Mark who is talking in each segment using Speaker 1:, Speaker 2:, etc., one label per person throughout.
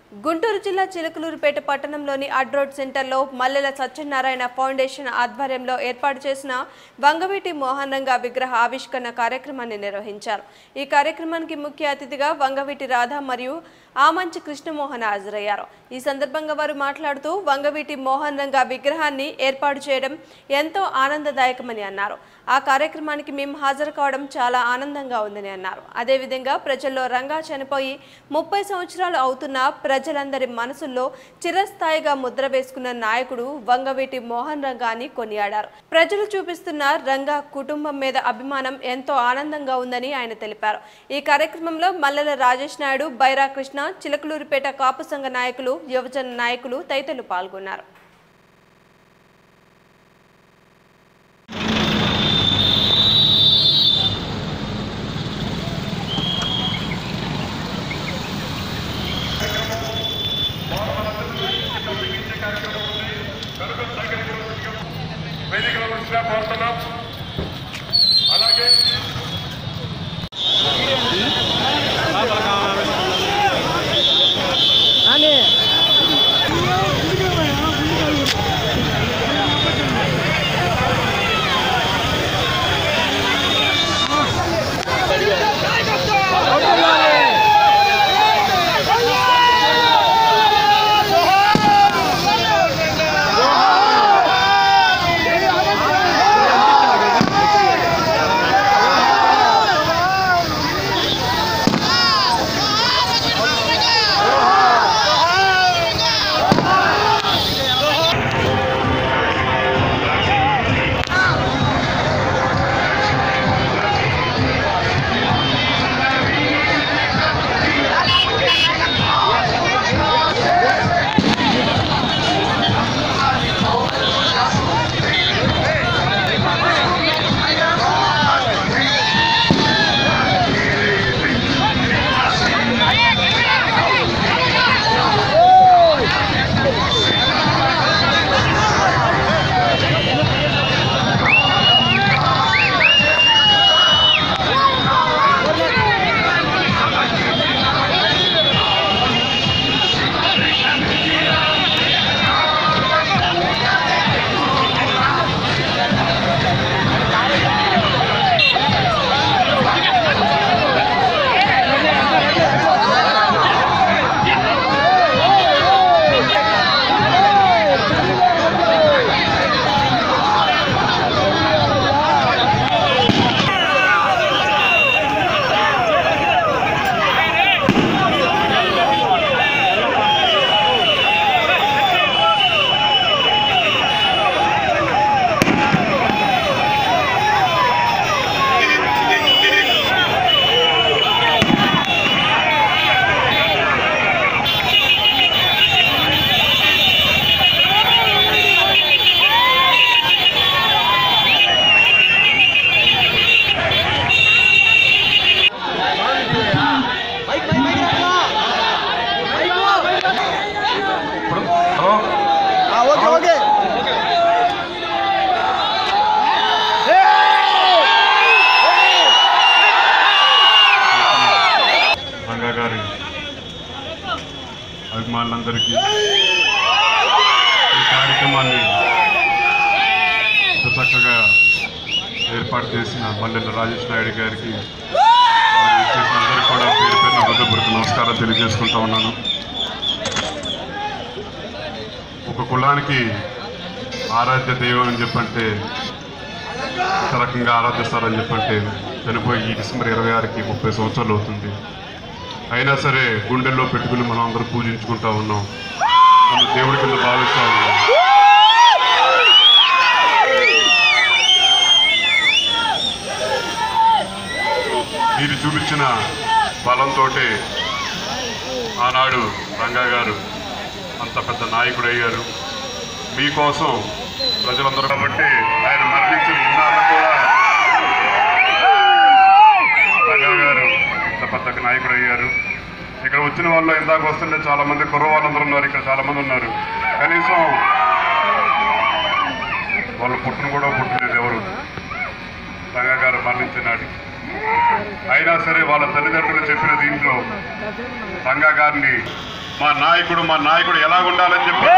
Speaker 1: గుంటూరు జిల్లా చిలకలూరుపేట పట్టణంలోని అడ్రోడ్ సెంటర్లో మల్లెల సత్యనారాయణ ఫౌండేషన్ ఆధ్వర్యంలో ఏర్పాటు చేసిన వంగవీటి మోహన్ రంగా విగ్రహ ఆవిష్కరణ కార్యక్రమాన్ని నిర్వహించారు ఈ కార్యక్రమానికి ముఖ్య అతిథిగా వంగవీటి రాధ మరియు ఆమంచి కృష్ణమోహన్ హాజరయ్యారు ఈ సందర్భంగా వారు మాట్లాడుతూ వంగవీటి మోహన్ రంగా విగ్రహాన్ని ఏర్పాటు చేయడం ఎంతో ఆనందదాయకమని అన్నారు ఆ కార్యక్రమానికి మేము హాజరు కావడం చాలా ఆనందంగా ఉందని అన్నారు అదేవిధంగా ప్రజల్లో రంగా చనిపోయి ముప్పై సంవత్సరాలు అవుతున్న ప్రజలందరి మనసుల్లో చిరస్థాయిగా ముద్ర వేసుకున్న నాయకుడు వంగవీటి మోహన్ రంగా అని కొనియాడారు ప్రజలు చూపిస్తున్న రంగా కుటుంబం మీద అభిమానం ఎంతో ఆనందంగా ఉందని ఆయన తెలిపారు ఈ కార్యక్రమంలో మల్లెల రాజేష్ నాయుడు బైరా కృష్ణ చిలకలూరిపేట కాపు సంఘ నాయకులు యువజన నాయకులు తదితరులు పాల్గొన్నారు
Speaker 2: వేదికలో ఉంచిన కోరుతున్నాం అలాగే ఇప్పుడు హలో
Speaker 3: ఓకే ఓకే
Speaker 2: రంగా గారి అభిమానులందరికీ ఈ కార్యక్రమాన్ని ఇంత చక్కగా ఏర్పాటు చేసిన మల్లెల రాజేష్ నాయుడు గారికి మరియు చేసిన అందరికీ కూడా పేరు పేరున హృదయపూర్వక నమస్కారం తెలియజేసుకుంటా ఉన్నాను ఒక కులానికి ఆరాధ్య దైవం అని చెప్పంటే ఒక రకంగా ఆరాధిస్తారని చెప్పంటే చనిపోయి ఈ డిసెంబర్ ఇరవై ఆరుకి ముప్పై సంవత్సరాలు అవుతుంది అయినా సరే గుండెల్లో పెట్టుకుని మనం అందరూ పూజించుకుంటా ఉన్నాం మనం దేవుడి కింద భావిస్తూ ఉన్నాం మీరు చూపించిన బలంతో ఆనాడు రంగా గారు అంత పెద్ద నాయకుడు అయ్యారు మీకోసం ప్రజలందరూ కాబట్టి ఆయన మరణించిన ఇన్నాళ్ళు కూడా రంగా గారు ఇంత పెద్ద నాయకుడు అయ్యారు ఇక్కడ వచ్చిన వాళ్ళు ఇందాక వస్తుంటే చాలా మంది కుర్ర వాళ్ళందరూ ఉన్నారు ఇక్కడ చాలా మంది ఉన్నారు కనీసం వాళ్ళు పుట్టిన కూడా పుట్టలేదు ఎవరు రంగా గారు మరణించిన నాటికి అయినా సరే వాళ్ళ తల్లిదండ్రులు చెప్పిన దీంట్లో రంగా గారిని మా నాయకుడు మా నాయకుడు ఎలా ఉండాలని చెప్పి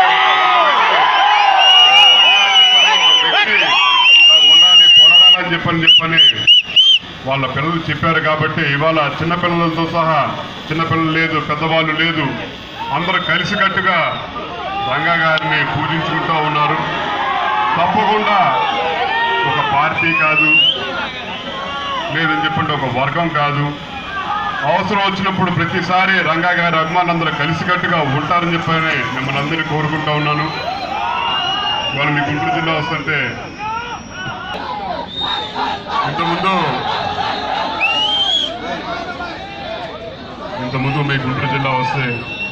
Speaker 2: వ్యక్తి ఇలా ఉండాలి పోరాడాలని చెప్పని చెప్పని వాళ్ళ పిల్లలు చెప్పారు కాబట్టి ఇవాళ చిన్నపిల్లలతో సహా చిన్నపిల్లలు లేదు పెద్దవాళ్ళు లేదు అందరూ కలిసికట్టుగా రంగా గారిని పూజించుకుంటూ ఉన్నారు తప్పకుండా ఒక పార్టీ కాదు లేదని చెప్పండి ఒక వర్గం కాదు అవసరం వచ్చినప్పుడు ప్రతిసారి రంగా గారి అభిమానులందరూ కలిసికట్టుగా ఉంటారని చెప్పని మిమ్మల్ని అందరినీ కోరుకుంటా ఉన్నాను ఇవాళ మీ గుంటూరు జిల్లా వస్తుంటే ఇంతకుముందు ఇంతకుముందు మీ గుంటూరు జిల్లా వస్తే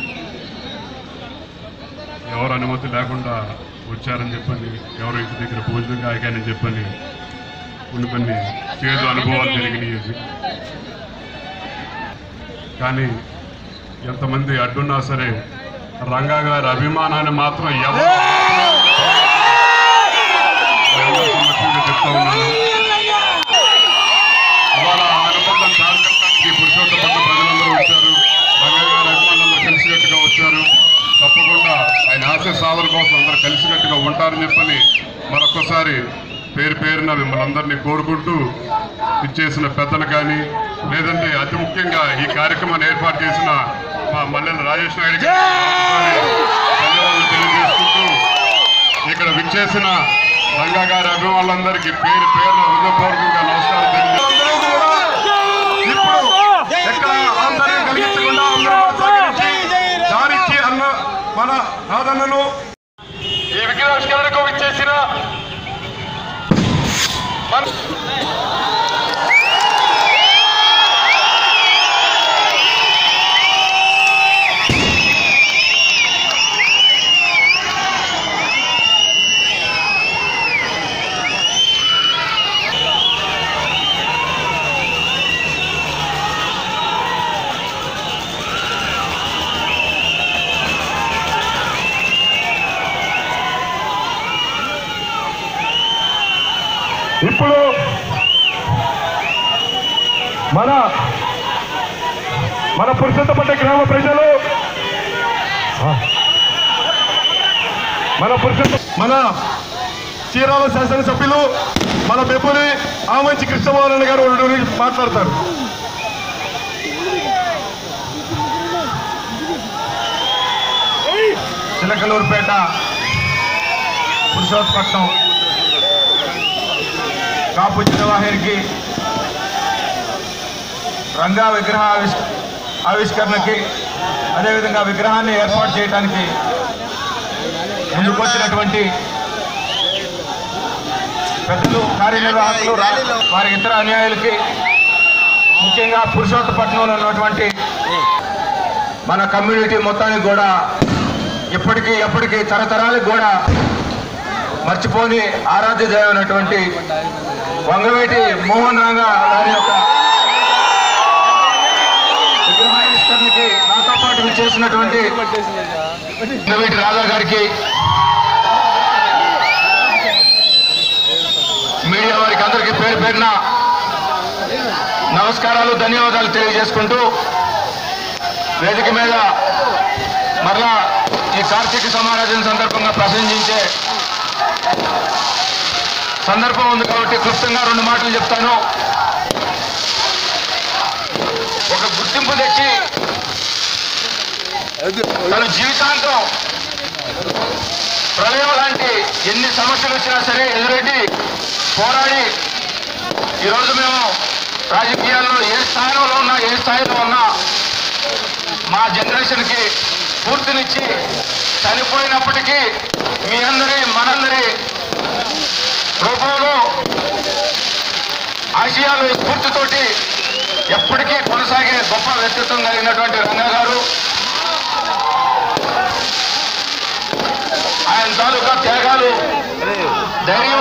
Speaker 2: ఎవరు అనుమతి లేకుండా వచ్చారని చెప్పని ఎవరు ఇంటి దగ్గర భోజనం కాయగానే చెప్పని కొన్ని కొన్ని చేదు అనుభవాలు జరిగినాయి కానీ ఎంతమంది అడ్డున్నా సరే రంగా గారి అభిమానాన్ని మాత్రం ఎవరు సమస్యగా చెప్తా ఉన్నాను ఇవాళ ఆ అనుబంధం కార్యక్రమానికి పురుషోత్తపట్ల ప్రజలందరూ వచ్చారు రంగా గారి అభిమానులందరూ కలిసికట్టుగా వచ్చారు తప్పకుండా ఆయన ఆశయ సాధన కోసం అందరూ కలిసికట్టుగా ఉంటారని చెప్పని మరొకసారి పేరు పేరున మిమ్మల్ని అందరినీ కోరుకుంటూ ఇచ్చేసిన పెద్దలు కానీ లేదంటే అతి ముఖ్యంగా ఈ కార్యక్రమాన్ని ఏర్పాటు చేసిన మా మల్లెల రాజేష్ నాయుడు గారికి మరొకసారి ధన్యవాదాలు తెలియజేసుకుంటూ ఇక్కడ విచ్చేసిన రంగా గారి అభిమానులందరికీ పేరు పేరున హృదయపూర్వకంగా నమస్కారం తెలియజేస్తున్నాను
Speaker 3: ఇప్పుడు ఎక్కడ ఆందోళన కలిగించకుండా అందరూ సహకరించి దారిచ్చి అన్న మన నాదన్నను ఈ విగ్రహావిష్కరణకు విచ్చేసిన మన ఇప్పుడు మన మన పురుషోత్తపట్ట గ్రామ ప్రజలు మన పురుషోత్త మన చీరాల శాసనసభ్యులు మన బెబ్బుని ఆమంచి కృష్ణమోహన్ గారు రెండు గురించి మాట్లాడతారు చిలకలూరుపేట పురుషోత్పట్నం కాపు జనవాహినికి రంగా విగ్రహ ఆవిష్ ఆవిష్కరణకి అదేవిధంగా విగ్రహాన్ని ఏర్పాటు చేయడానికి ముందుకొచ్చినటువంటి పెద్దలు కార్యనిర్వాహకులు రా- వారి ఇతర అన్యాయులకి ముఖ్యంగా పురుషోత్తపట్నంలో ఉన్నటువంటి మన కమ్యూనిటీ మొత్తానికి కూడా ఇప్పటికీ ఎప్పటికీ తరతరాలకు కూడా మర్చిపోని ఆరాధ్య దైవమైనటువంటి వంగవేటి మోహన్ రంగా గారి యొక్క విగ్రహావిష్కరణకి నాతో పాటు విచ్చేసినటువంటి వంగవేటి రాధా గారికి మీడియా వారికి అందరికీ పేరు పేరున నమస్కారాలు ధన్యవాదాలు తెలియజేసుకుంటూ వేదిక మీద మరలా ఈ కార్తీక సమారాధన సందర్భంగా ప్రసంగించే సందర్భం ఉంది కాబట్టి క్లుప్తంగా రెండు మాటలు చెప్తాను ఒక గుర్తింపు తెచ్చి తన జీవితాంతం ప్రళయం లాంటి ఎన్ని సమస్యలు వచ్చినా సరే ఎదురెడ్డి పోరాడి ఈరోజు మేము రాజకీయాల్లో ఏ స్థాయిలో ఉన్నా ఏ స్థాయిలో ఉన్నా మా జనరేషన్కి స్ఫూర్తినిచ్చి చనిపోయినప్పటికీ మీ అందరి మనందరి రూపంలో ఆశయాలు స్ఫూర్తితోటి ఎప్పటికీ కొనసాగే గొప్ప వ్యక్తిత్వం కలిగినటువంటి రంగా గారు ఆయన తాలూకా త్యాగాలు ధైర్యం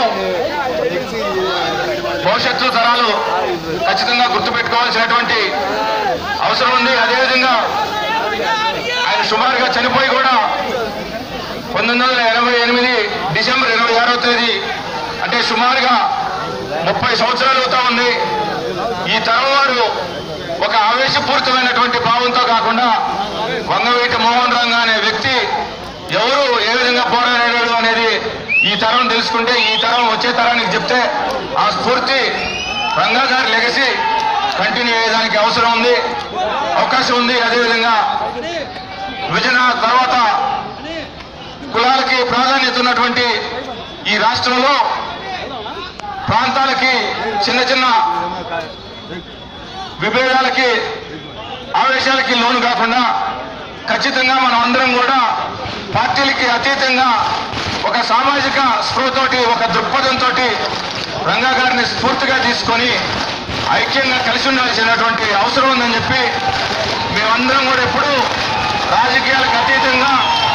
Speaker 3: భవిష్యత్తు తరాలు ఖచ్చితంగా గుర్తుపెట్టుకోవాల్సినటువంటి అవసరం ఉంది అదేవిధంగా ఆయన సుమారుగా చనిపోయి కూడా పంతొమ్మిది వందల ఎనభై ఎనిమిది డిసెంబర్ ఇరవై ఆరో తేదీ అంటే సుమారుగా ముప్పై సంవత్సరాలు అవుతా ఉంది ఈ తరం వారు ఒక ఆవేశపూరితమైనటువంటి భావంతో కాకుండా వంగవీటి మోహన్ రంగ అనే వ్యక్తి ఎవరు ఏ విధంగా పోరాడాడు అనేది ఈ తరం తెలుసుకుంటే ఈ తరం వచ్చే తరానికి చెప్తే ఆ స్ఫూర్తి రంగా గారి లెగసి కంటిన్యూ అయ్యేదానికి అవసరం ఉంది అవకాశం ఉంది అదేవిధంగా విభజన తర్వాత కులాలకి ప్రాధాన్యత ఉన్నటువంటి ఈ రాష్ట్రంలో ప్రాంతాలకి చిన్న చిన్న విభేదాలకి ఆవేశాలకి లోను కాకుండా ఖచ్చితంగా మనం అందరం కూడా పార్టీలకి అతీతంగా ఒక సామాజిక స్పృహతోటి ఒక దృక్పథంతో రంగా గారిని స్ఫూర్తిగా తీసుకొని ఐక్యంగా కలిసి ఉండాల్సినటువంటి అవసరం ఉందని చెప్పి మేమందరం కూడా ఎప్పుడూ రాజకీయాలకు అతీతంగా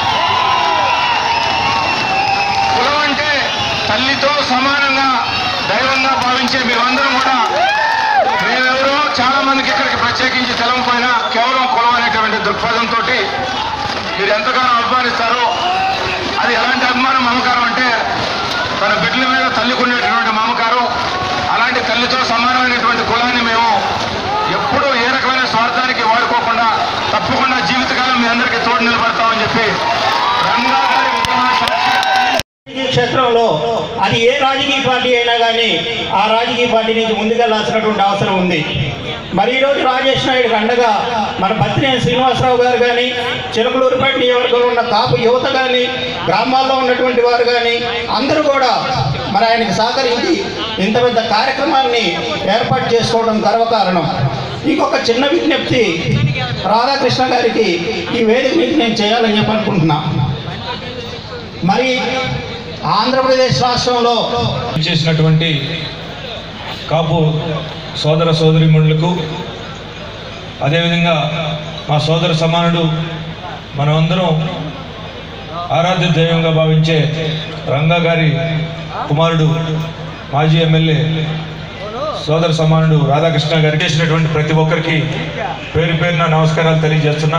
Speaker 3: కులం అంటే తల్లితో సమానంగా దైవంగా భావించే మేమందరం కూడా మేమెవరో చాలా మందికి ఇక్కడికి ప్రత్యేకించి తెలవకపోయినా కేవలం కులం అనేటువంటి దృక్పథంతో మీరు ఎంతగానో అభిమానిస్తారో అది ఎలాంటి అభిమానం మమకారం అంటే తన బిడ్డల మీద తల్లికి ఉండేటటువంటి మమకారం అలాంటి తల్లితో సమానమైనటువంటి కులాన్ని మేము ఎప్పుడూ ఏ రకమైన స్వార్థానికి వాడుకోకుండా తప్పకుండా జీవితకాలం మీ అందరికీ తోడు నిలబడతామని చెప్పి రంగా గారి విగ్రహ సాక్షిగా
Speaker 4: రాజకీయ క్షేత్రంలో అది ఏ రాజకీయ పార్టీ అయినా కానీ ఆ రాజకీయ పార్టీ నుంచి ముందుకెళ్లాల్సినటువంటి అవసరం ఉంది మరి ఈరోజు రాజేష్ నాయుడు అండగా మన బత్తినేని శ్రీనివాసరావు గారు కానీ చిలకలూరుపేట నియోజకవర్గంలో ఉన్న కాపు యువత కానీ గ్రామాల్లో ఉన్నటువంటి వారు కానీ అందరూ కూడా మరి ఆయనకి సహకరించి ఇంత పెద్ద కార్యక్రమాన్ని ఏర్పాటు చేసుకోవడం గర్వకారణం ఇంకొక చిన్న విజ్ఞప్తి రాధాకృష్ణ గారికి ఈ వేదిక మీద నేను చేయాలని చెప్పి అనుకుంటున్నా మరి ఆంధ్రప్రదేశ్ రాష్ట్రంలో
Speaker 5: చేసినటువంటి కాపు సోదర సోదరిమణులకు అదేవిధంగా మా సోదర సమానుడు మనమందరం ఆరాధ్య దైవంగా భావించే రంగా గారి కుమారుడు మాజీ ఎమ్మెల్యే సోదర సమానుడు రాధాకృష్ణ గారు చేసినటువంటి ప్రతి ఒక్కరికి పేరు పేరున నమస్కారాలు తెలియజేస్తున్నా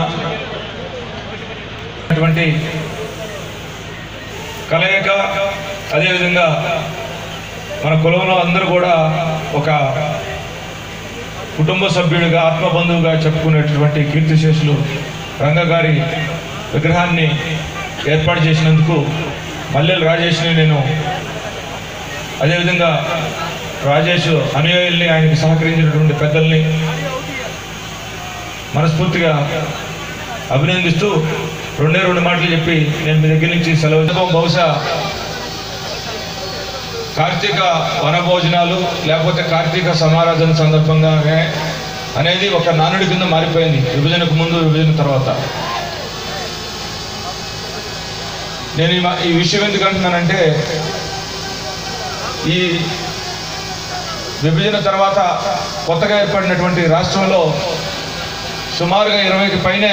Speaker 5: అటువంటి కలయిక అదేవిధంగా మన కులంలో అందరూ కూడా ఒక కుటుంబ సభ్యుడిగా ఆత్మబంధువుగా చెప్పుకునేటటువంటి కీర్తిశేషులు రంగ గారి విగ్రహాన్ని ఏర్పాటు చేసినందుకు మల్లెలు రాజేష్ని నేను అదేవిధంగా రాజేష్ అనుయాయుల్ని ఆయనకి సహకరించినటువంటి పెద్దల్ని మనస్ఫూర్తిగా అభినందిస్తూ రెండే రెండు మాటలు చెప్పి నేను మీ దగ్గర నుంచి సెలవు బహుశా కార్తీక వనభోజనాలు లేకపోతే కార్తీక సమారాధన సందర్భంగానే అనేది ఒక నానుడి కింద మారిపోయింది విభజనకు ముందు విభజన తర్వాత నేను ఈ మా- ఈ విషయం ఎందుకు అంటున్నానంటే ఈ విభజన తర్వాత కొత్తగా ఏర్పడినటువంటి రాష్ట్రంలో సుమారుగా ఇరవైకి పైనే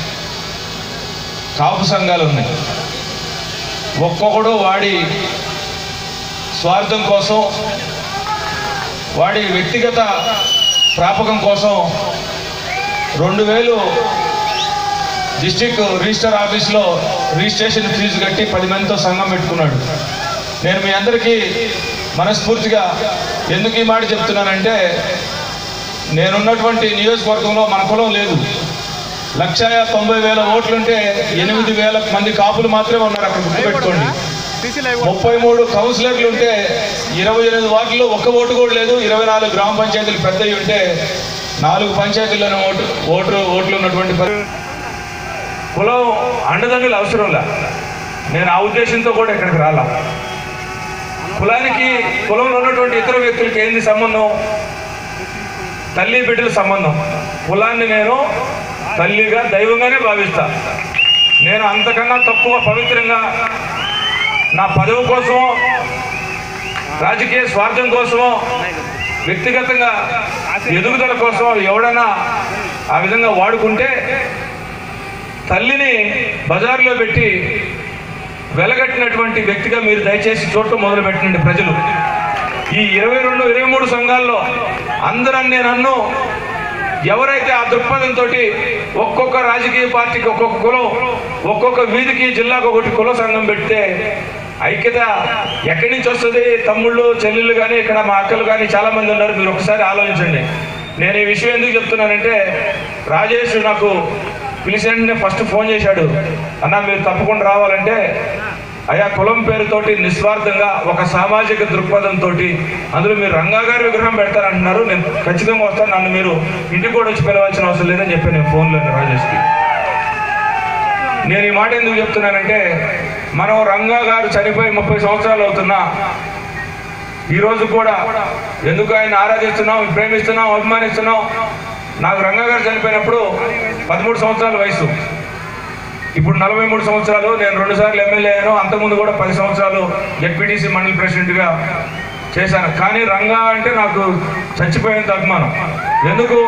Speaker 5: కాపు సంఘాలు ఉన్నాయి ఒక్కొక్కడు వాడి స్వార్థం కోసం వాడి వ్యక్తిగత ప్రాపకం కోసం రెండు వేలు డిస్టిక్ రిజిస్టర్ ఆఫీస్లో రిజిస్ట్రేషన్ ఫీజు కట్టి పది మందితో సంఘం పెట్టుకున్నాడు నేను మీ అందరికీ మనస్ఫూర్తిగా ఎందుకు ఈ మాట చెప్తున్నానంటే నేనున్నటువంటి నియోజకవర్గంలో మన కులం లేదు లక్ష తొంభై వేల ఓట్లుంటే ఎనిమిది వేల మంది కాపులు మాత్రమే ఉన్నారు అక్కడ గుర్తుపెట్టుకోండి ముప్పై మూడు కౌన్సిలర్లు ఉంటే ఇరవై ఎనిమిది వార్డుల్లో ఒక్క ఓటు కూడా లేదు ఇరవై నాలుగు గ్రామ పంచాయతీలు పెద్దవి ఉంటే నాలుగు పంచాయతీల్లోనే ఓటు ఓటు ఓట్లు ఉన్నటువంటి పరి- కులం అండదండలు అవసరం లే నేను ఆ ఉద్దేశంతో కూడా ఇక్కడికి రాలా కులానికి కులంలో ఉన్నటువంటి ఇతర వ్యక్తులకి ఏంది సంబంధం తల్లి బిడ్డల సంబంధం కులాన్ని నేను తల్లిగా దైవంగానే భావిస్తా నేను అంతకన్నా తక్కువ పవిత్రంగా నా పదవి కోసం రాజకీయ స్వార్థం కోసమో వ్యక్తిగతంగా ఎదుగుదల కోసం ఎవడైనా ఆ విధంగా వాడుకుంటే తల్లిని బజార్లో పెట్టి వెలగట్టినటువంటి వ్యక్తిగా మీరు దయచేసి చూడటం మొదలుపెట్టండి ప్రజలు ఈ ఇరవై రెండు ఇరవై మూడు సంఘాల్లో అందరన్నీ నన్ను ఎవరైతే ఆ దృక్పథంతో ఒక్కొక్క రాజకీయ పార్టీకి ఒక్కొక్క కులం ఒక్కొక్క వీధికి జిల్లాకు ఒకటి కుల సంఘం పెడితే ఐక్యత ఎక్కడి నుంచి వస్తుంది తమ్ముళ్ళు చెల్లెళ్ళు కానీ ఇక్కడ మా అక్కలు కానీ చాలా మంది ఉన్నారు మీరు ఒకసారి ఆలోచించండి నేను ఈ విషయం ఎందుకు చెప్తున్నానంటే రాజేష్ నాకు పిలిచిన వెంటనే ఫస్ట్ ఫోన్ చేశాడు అన్న మీరు తప్పకుండా రావాలంటే అయా కులం పేరుతోటి నిస్వార్థంగా ఒక సామాజిక దృక్పథంతో అందులో మీరు రంగా గారి విగ్రహం పెడతారంటున్నారు నేను ఖచ్చితంగా వస్తాను నన్ను మీరు ఇంటికి కూడా వచ్చి పిలవాల్సిన అవసరం లేదని చెప్పాను నేను ఫోన్లో రాజేష్కి నేను ఈ మాట ఎందుకు చెప్తున్నానంటే మనం రంగా గారు చనిపోయి ముప్పై సంవత్సరాలు అవుతున్నా ఈ రోజు కూడా ఎందుకు ఆయన ఆరాధిస్తున్నాం ప్రేమిస్తున్నాం అభిమానిస్తున్నాం నాకు రంగా గారు చనిపోయినప్పుడు పదమూడు సంవత్సరాల వయసు ఇప్పుడు నలభై మూడు సంవత్సరాలు నేను రెండు సార్లు ఎమ్మెల్యే అయ్యాను అంతకుముందు కూడా పది సంవత్సరాలు జెడ్పీటీసీ మండలి ప్రెసిడెంట్గా చేశాను కానీ రంగా అంటే నాకు చచ్చిపోయేంత అభిమానం ఎందుకు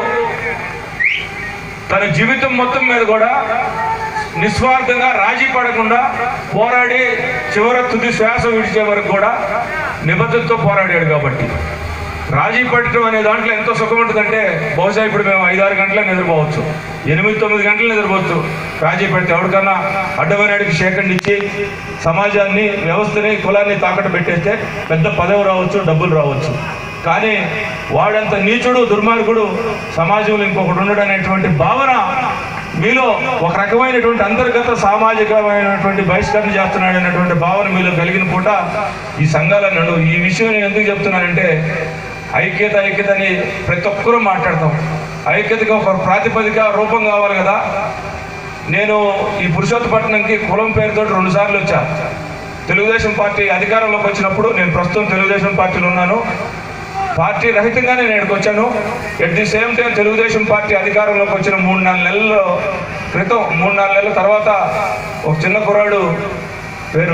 Speaker 5: తన జీవితం మొత్తం మీద కూడా నిస్వార్థంగా రాజీ పడకుండా పోరాడి చివర తుది శ్వాస విడిచే వరకు కూడా నిబద్ధతతో పోరాడాడు కాబట్టి రాజీ పడటం అనే దాంట్లో ఎంతో సుఖం ఉంటుందంటే బహుశా ఇప్పుడు మేము ఐదారు గంటలే నిద్రపోవచ్చు ఎనిమిది తొమ్మిది గంటలు నిద్రపోవచ్చు రాజీ పెడితే ఎవరికన్నా అడ్డమైనడికి సేకండి ఇచ్చి సమాజాన్ని వ్యవస్థని కులాన్ని తాకట్టు పెట్టేస్తే పెద్ద పదవి రావచ్చు డబ్బులు రావచ్చు కానీ వాడంత నీచుడు దుర్మార్గుడు సమాజంలో ఇంకొకటి ఉండడు అనేటువంటి భావన మీలో ఒక రకమైనటువంటి అంతర్గత సామాజికమైనటువంటి బహిష్కరణ చేస్తున్నాడు అనేటువంటి భావన మీలో కలిగిన పూట ఈ సంఘాల నడు ఈ విషయం నేను ఎందుకు చెప్తున్నానంటే ఐక్యత ఐక్యత అని ప్రతి ఒక్కరూ మాట్లాడతాం ఐక్యతకి ఒక ప్రాతిపదిక రూపం కావాలి కదా నేను ఈ పురుషోత్తపట్నంకి కులం పేరుతో రెండు సార్లు వచ్చా తెలుగుదేశం పార్టీ అధికారంలోకి వచ్చినప్పుడు నేను ప్రస్తుతం తెలుగుదేశం పార్టీలో ఉన్నాను పార్టీ రహితంగానే నేను ఇక్కడికి వచ్చాను at the same time Telugudesam party అధికారంలోకి వచ్చిన మూడు నాలుగు నెలల క్రితం మూడు నాలుగు నెలల తర్వాత ఒక చిన్న కుర్రాడు పేరు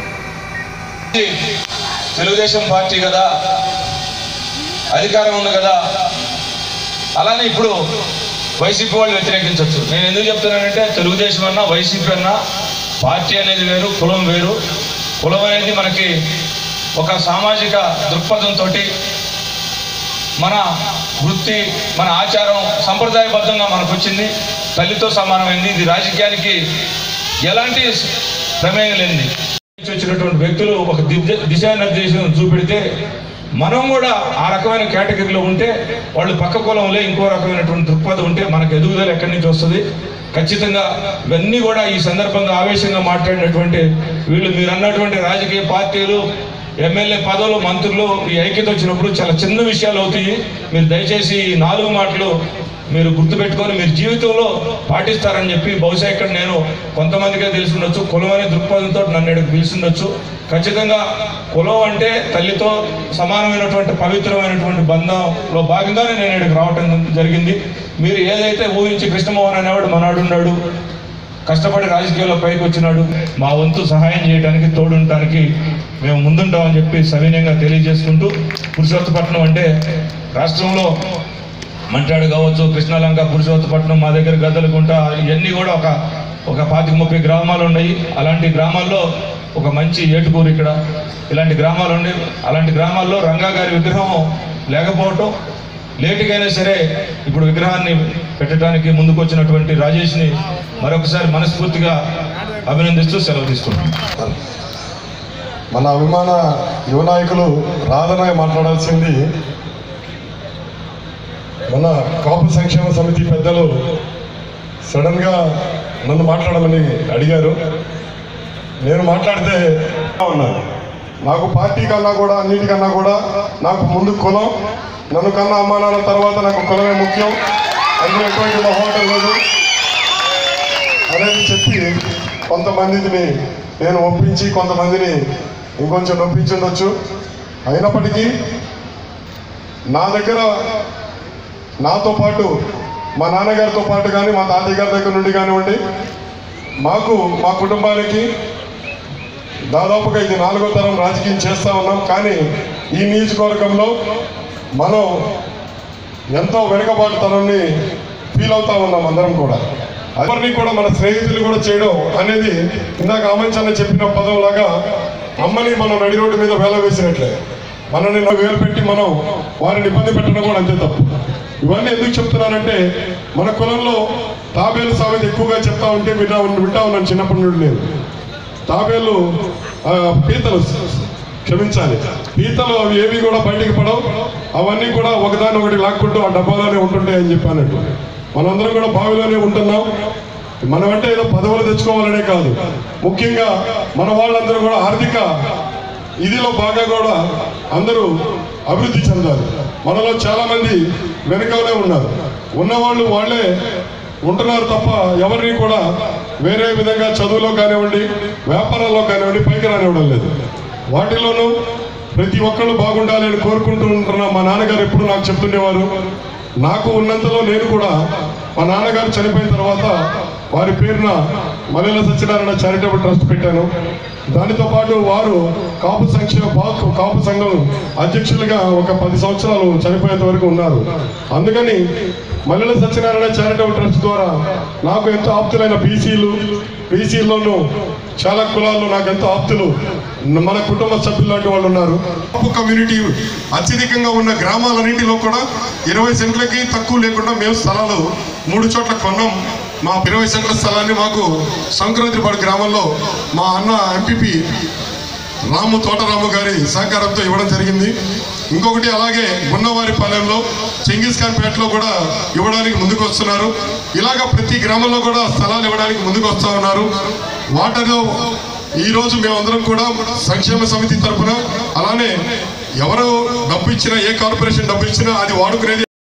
Speaker 5: తెలుగుదేశం పార్టీ కదా అధికారం ఉంది కదా అలానే ఇప్పుడు వైసీపీ వాళ్ళు వ్యతిరేకించవచ్చు నేను ఎందుకు చెప్తున్నానంటే తెలుగుదేశం అన్నా వైసీపీ అన్నా పార్టీ అనేది వేరు కులం వేరు కులం అనేది మనకి ఒక సామాజిక దృక్పథంతో మన వృత్తి మన ఆచారం సంప్రదాయబద్ధంగా మనకు వచ్చింది తల్లితో సమానమైంది ఇది రాజకీయానికి ఎలాంటి ప్రమేయం లేనిది నుంచి వచ్చినటువంటి వ్యక్తులు ఒక దిశ- దిశానిర్దేశం చూపెడితే మనం కూడా ఆ రకమైన కేటగిరీలో ఉంటే వాళ్ళు పక్క కులంలో ఇంకో రకమైనటువంటి దృక్పథం ఉంటే మనకు ఎదుగుదల ఎక్కడి నుంచి వస్తుంది ఖచ్చితంగా ఇవన్నీ కూడా ఈ సందర్భంగా ఆవేశంగా మాట్లాడినటువంటి వీళ్ళు మీరు అన్నటువంటి రాజకీయ పార్టీలు ఎమ్మెల్యే పదవులు మంత్రులు ఈ ఐక్యత వచ్చినప్పుడు చాలా చిన్న విషయాలు అవుతాయి మీరు దయచేసి ఈ నాలుగు మాటలు మీరు గుర్తుపెట్టుకొని మీరు జీవితంలో పాటిస్తారని చెప్పి బహుశా ఇక్కడ నేను కొంతమందికే తెలిసి ఉండొచ్చు కులం అనే దృక్పథంతో నన్ను ఇక్కడికి పిలిచి ఉండొచ్చు ఖచ్చితంగా కులం అంటే తల్లితో సమానమైనటువంటి పవిత్రమైనటువంటి బంధంలో భాగంగానే నేను ఇక్కడికి రావటం జరిగింది మీరు ఏదైతే ఊహించి కృష్ణమోహన్ అనేవాడు మనాడు ఉన్నాడు కష్టపడి రాజకీయాల్లో పైకి వచ్చినాడు మా వంతు సహాయం చేయడానికి తోడుండటానికి మేము ముందుంటామని చెప్పి సవినయంగా తెలియజేసుకుంటూ పురుషోత్తపట్నం అంటే రాష్ట్రంలో మంటాడు కావచ్చు కృష్ణలంక పురుషోత్తపట్నం మా దగ్గర గద్దలకుంట ఇవన్నీ కూడా ఒక ఒక పాతిక ముప్పై గ్రామాలు ఉన్నాయి అలాంటి గ్రామాల్లో ఒక మంచి ఏటుకూరు ఇక్కడ ఇలాంటి గ్రామాలు ఉండి అలాంటి గ్రామాల్లో రంగా గారి విగ్రహం లేకపోవటం లేటుకైనా సరే ఇప్పుడు విగ్రహాన్ని పెట్టడానికి ముందుకు వచ్చినటువంటి రాజేష్ని మరొకసారి మనస్ఫూర్తిగా అభినందిస్తూ సెలవు తీసుకుంటున్నాను
Speaker 6: మన అభిమాన యువ నాయకులు రాధన మాట్లాడాల్సింది మన కాపు సంక్షేమ సమితి పెద్దలు సడన్గా నన్ను మాట్లాడమని అడిగారు నేను మాట్లాడితే ఉన్నాను నాకు పార్టీ కన్నా కూడా అన్నిటికన్నా కూడా నాకు ముందు కులం నన్ను కన్నా అమ్మానాల తర్వాత నాకు కులమే ముఖ్యం అందులో ఎటువంటి మొహమాటం లేదు అనేది చెప్పి కొంతమందిని నేను ఒప్పించి కొంతమందిని ఇంకొంచెం నొప్పించి ఉండొచ్చు అయినప్పటికీ నా దగ్గర నాతో పాటు మా నాన్నగారితో పాటు కానీ మా తాతయ్య గారి దగ్గర నుండి కానివ్వండి మాకు మా కుటుంబానికి దాదాపుగా ఇది నాలుగో తరం రాజకీయం చేస్తూ ఉన్నాం కానీ ఈ నియోజకవర్గంలో మనం ఎంతో వెనుకబాటు తరాన్ని ఫీల్ అవుతా ఉన్నాం అందరం కూడా ఎవరిని కూడా మన స్నేహితులు కూడా చేయడం అనేది ఇందాక ఆమంచన్న చెప్పిన పదంలాగా అమ్మని మనం నడి రోడ్డు మీద వేల వేసినట్లే మనల్ని నాకు వేలు పెట్టి మనం వారిని ఇబ్బంది పెట్టడం కూడా అంతే తప్పు ఇవన్నీ ఎందుకు చెప్తున్నానంటే మన కులంలో తాబేలు సామెత ఎక్కువగా చెప్తా ఉంటే వింటా వింటా ఉన్నాను చిన్నప్పటి నుండి నేను తాబేలు ఆ, పీతలు క్షమించాలి పీతలు అవి ఏవి కూడా బయటికి పడవు అవన్నీ కూడా ఒకదాని ఒకటి లాక్కుంటూ ఆ డబ్బాలోనే ఉంటుంటాయి అని చెప్పానట్టు మనందరం కూడా బావిలోనే ఉంటున్నాం మనం అంటే ఏదో పదవులు తెచ్చుకోవాలనే కాదు ముఖ్యంగా మన వాళ్ళందరూ కూడా ఆర్థిక ఇదిలో బాగా కూడా అందరూ అభివృద్ధి చెందాలి మనలో చాలా మంది వెనుకలే ఉన్నారు ఉన్నవాళ్ళు వాళ్ళే ఉంటున్నారు తప్ప ఎవరిని కూడా వేరే విధంగా చదువులో కానివ్వండి వ్యాపారాల్లో కానివ్వండి పైకి రానివ్వడం లేదు వాటిలోనూ ప్రతి ఒక్కళ్ళు బాగుండాలి అని కోరుకుంటూ ఉంటున్న మా నాన్నగారు ఎప్పుడు నాకు చెప్తుండేవారు నాకు ఉన్నంతలో నేను కూడా మా నాన్నగారు చనిపోయిన తర్వాత వారి పేరున మల్లెల సత్యనారాయణ చారిటబుల్ ట్రస్ట్ పెట్టాను దానితో పాటు వారు కాపు సంక్షేమ బాక్ కాపు సంఘం అధ్యక్షులుగా ఒక పది సంవత్సరాలు చనిపోయేంత వరకు ఉన్నారు అందుకని మల్లెల సత్యనారాయణ చారిటబుల్ ట్రస్ట్ ద్వారా నాకు ఎంతో ఆప్తులైన బీసీలు బీసీల్లోనూ చాలా కులాల్లో నాకు ఎంతో ఆప్తులు మన కుటుంబ సభ్యులు లాంటి వాళ్ళు ఉన్నారు కాపు కమ్యూనిటీ అత్యధికంగా ఉన్న గ్రామాలన్నింటిలో కూడా ఇరవై సెంట్లకి తక్కువ లేకుండా మేము స్థలాలు మూడు చోట్ల కొన్నాం మా ఇరవై సెంట్ల స్థలాన్ని మాకు సంక్రాంతిపాడు గ్రామంలో మా అన్న ఎంపీపీ రాము తోటరాము గారి సహకారంతో ఇవ్వడం జరిగింది ఇంకొకటి అలాగే గున్నవారి పాలెంలో చెంగిస్ ఖాన్ పేటలో కూడా ఇవ్వడానికి ముందుకు వస్తున్నారు ఇలాగ ప్రతి గ్రామంలో కూడా స్థలాలు ఇవ్వడానికి ముందుకు వస్తూ ఉన్నారు వాటిలో ఈ రోజు మేమందరం కూడా సంక్షేమ సమితి తరఫున అలానే ఎవరు డబ్బు ఇచ్చినా ఏ కార్పొరేషన్ డబ్బు ఇచ్చినా అది వాడుకునేది